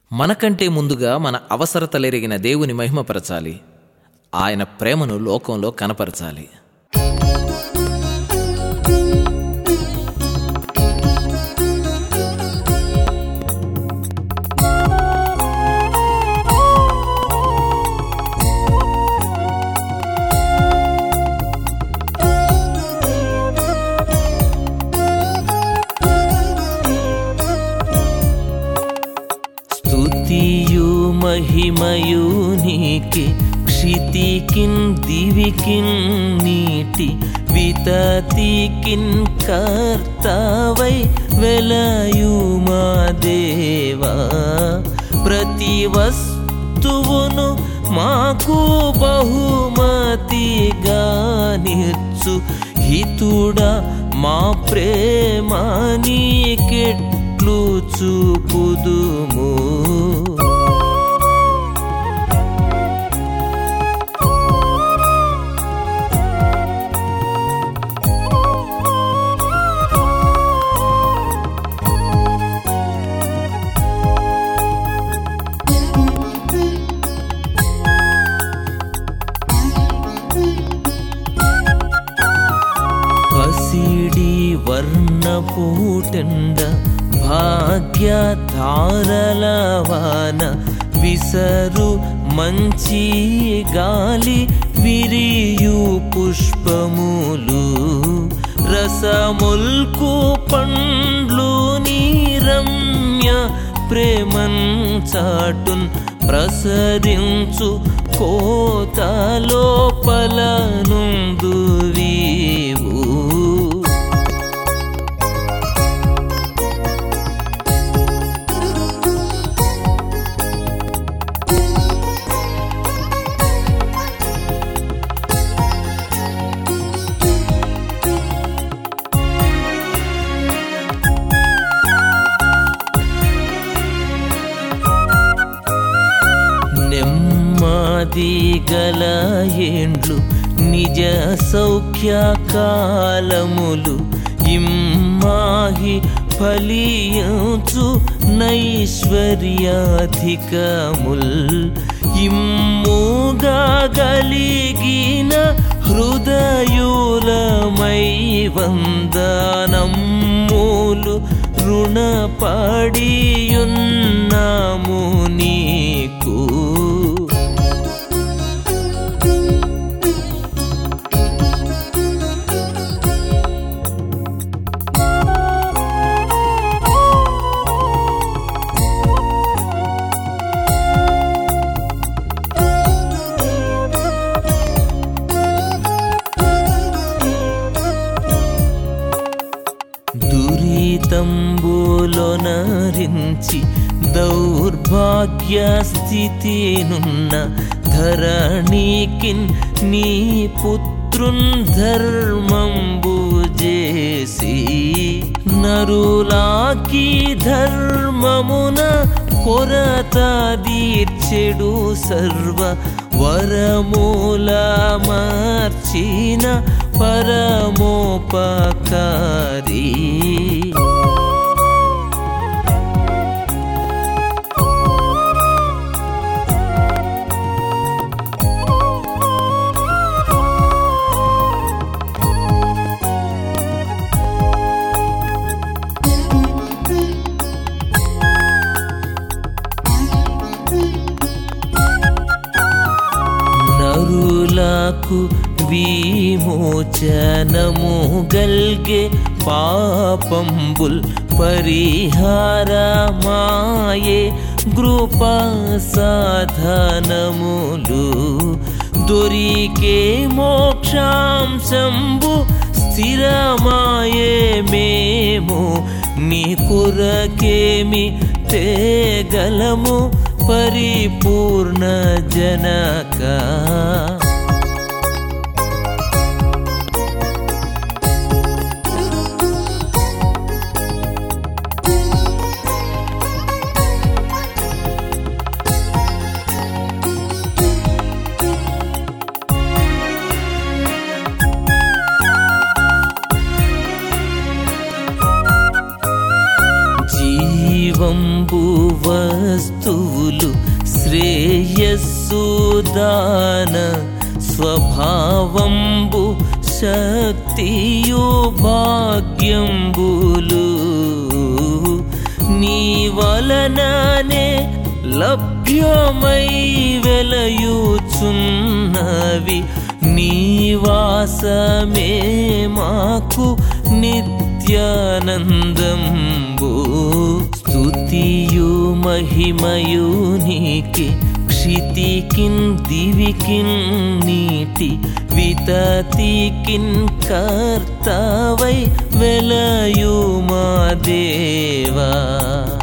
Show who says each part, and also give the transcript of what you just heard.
Speaker 1: మనకంటే ముందుగా మన అవసరతలెరిగిన దేవుని మహిమపరచాలి ఆయన ప్రేమను లోకంలో కనపరచాలి
Speaker 2: స్తుతియు మహిమయు నీకే క్షితికిన్ దివికిన్ నీటి వితతికిన్ కర్తవై వెలయు మా దేవా ప్రతి వస్తువును మాకు బహుమతిగా నిచ్చు హితుడా మా ప్రేమ నీకెట్లు చూపుదుము పసిడి వర్ణపూటెండ భాగ్య తారలవాన విసరు మంచి గాలి విరియు పుష్పములు రసముల్కు పండ్లు నీరమ్య ప్రేమన్ చాటున్ ప్రసరించు కోత లోపల నుందు వీవు నెమ్మది గల ఏండ్లు నిజ సౌఖ్య కాలములు ఇమ్మాహి ఫలించు నైశ్వర్యాధికముల్ ఇమ్ముగా గలిగిన హృదయులమై వందనమ్ములు రుణపడియున్నాము నీకు దురితంబులొనరించి దౌర్భాగ్య స్థితినున్న ధరణికిన్ నీ పుత్రున్ ధర్మంబు చేసి నరులాకి ధర్మమున కొరత దీర్చెడు సర్వ వరమూల మార్చిన పరమోపకారీ నరులకు విమోచనము గల్గే పాపంబుల్ పరిహారమాయే కృప సాధనములు దొరికే మోక్షాంశంబు స్థిరమాయే మేము నీ కొరకేమి తేగలము పరిపూర్ణ జనక జీవంబు వస్తు వస్తువులు శ్రేయస్సు దాన స్వభావంబు శక్తియు భాగ్యంబులు నీ వలననే లభ్యమై వెలయుచున్నవి నీవాసమే మాకు నిత్యానందంబు స్తుతియు మహిమయు నీకి క్షితికిన్ దివికిన్ నీటి వితతికిన్ కర్తవై వెలయు మా దేవా